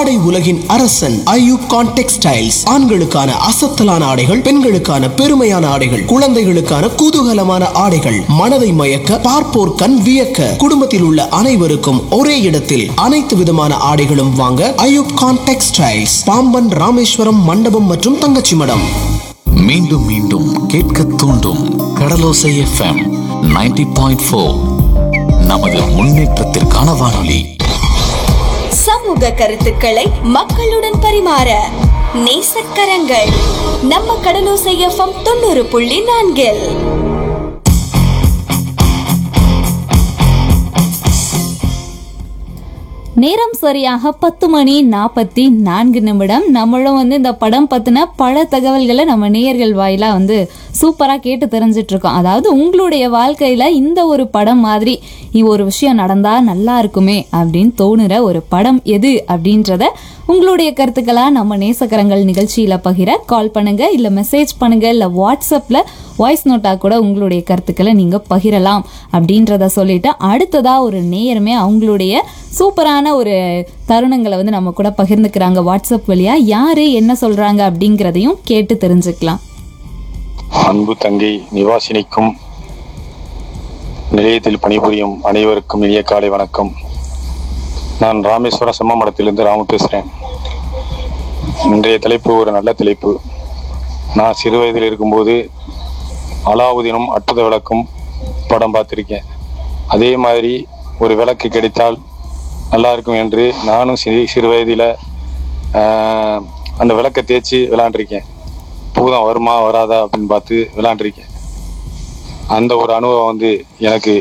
ஆடை உலகின் அரசன் ஐயூப் கான் டெக்ஸ்டைல்ஸ் ஆண்களுக்கான அசத்தலான ஆடைகள் பெண்களுக்கான பெருமையான ஆடைகள் குழந்தைகளுக்கான குதூகலமான ஆடைகள் மனதை மயக்க பார்ப்போர் கண் வியக்க குடும்பத்தில் உள்ள அனைவருக்கும் ஒரே இடத்தில் அனைத்து விதமான ஆடைகளும் வாங்க ஐயூப் கான் டெக்ஸ்டைல்ஸ் பாம்பன் ராமேஸ்வரம் மண்டபம் மற்றும் தங்கச்சி மடம் மீண்டும் மீண்டும் கேட்க தூண்டும் கடலோசை எஃப்எம் 90.4 பாயிண்ட் நமது முன்னேற்றத்திற்கான வானொலி சமூக கருத்துக்களை மக்களுடன் பரிமாற நேசக்கரங்கள் நம்ம கடலோசை எஃப்எம் தொண்ணூறு புள்ளி நான்கில் நேரம் சரியாக பத்து மணி நாற்பத்தி நான்கு நிமிடம் நம்மளும் வந்து இந்த படம் பத்தின பல தகவல்களை நம்ம நேயர்கள் வாயிலா வந்து சூப்பரா கேட்டு தெரிஞ்சிட்டு இருக்கோம் அதாவது உங்களுடைய வாழ்க்கையில இந்த ஒரு படம் மாதிரி இ- ஒரு விஷயம் நடந்தா நல்லா இருக்குமே அப்படின்னு தோணுற ஒரு படம் எது அப்படின்றத உங்களுடைய கருத்துக்களா நம்ம நேசக்கரங்கள் நிகழ்ச்சியில பகிர கால் பண்ணுங்க இல்ல மெசேஜ் பண்ணுங்க இல்ல வாட்ஸ்அப்ல வாய்ஸ் நோட்டா கூட உங்களுடைய கருத்துக்களை நீங்க பகிரலாம் அப்படின்றத சொல்லிட்டு அடுத்ததா ஒரு நேயருமே அவங்களுடைய சூப்பரான ஒரு தருணங்களை வந்து நம்ம கூட பகிர்ந்துக்கிறாங்க வாட்ஸ்அப் வழியா யாரு என்ன சொல்றாங்க அப்படிங்கிறதையும் கேட்டு தெரிஞ்சுக்கலாம் அன்பு தங்கை நிவாசினிக்கும் நிலையத்தில் பணிபுரியும் அனைவருக்கும் இனிய காலை வணக்கம் நான் ராமேஸ்வரம் செம்மமடத்திலிருந்து ராமு பேசுகிறேன் இன்றைய தலைப்பு ஒரு நல்ல தலைப்பு நான் சிறு வயதில் இருக்கும்போது அலாவுதீனும் அற்புத விளக்கும் படம் பார்த்துருக்கேன் அதே மாதிரி ஒரு விளக்கு கிடைத்தால் நல்லா இருக்கும் என்று நானும் சிறு சிறு வயதில் ஆஹ், அந்த விளக்கை தேய்ச்சி விளாண்டுருக்கேன் பூதம் வருமா வராதா அப்படின்னு பார்த்து விளாண்டுருக்கேன் அந்த ஒரு அனுபவம் வந்து எனக்கு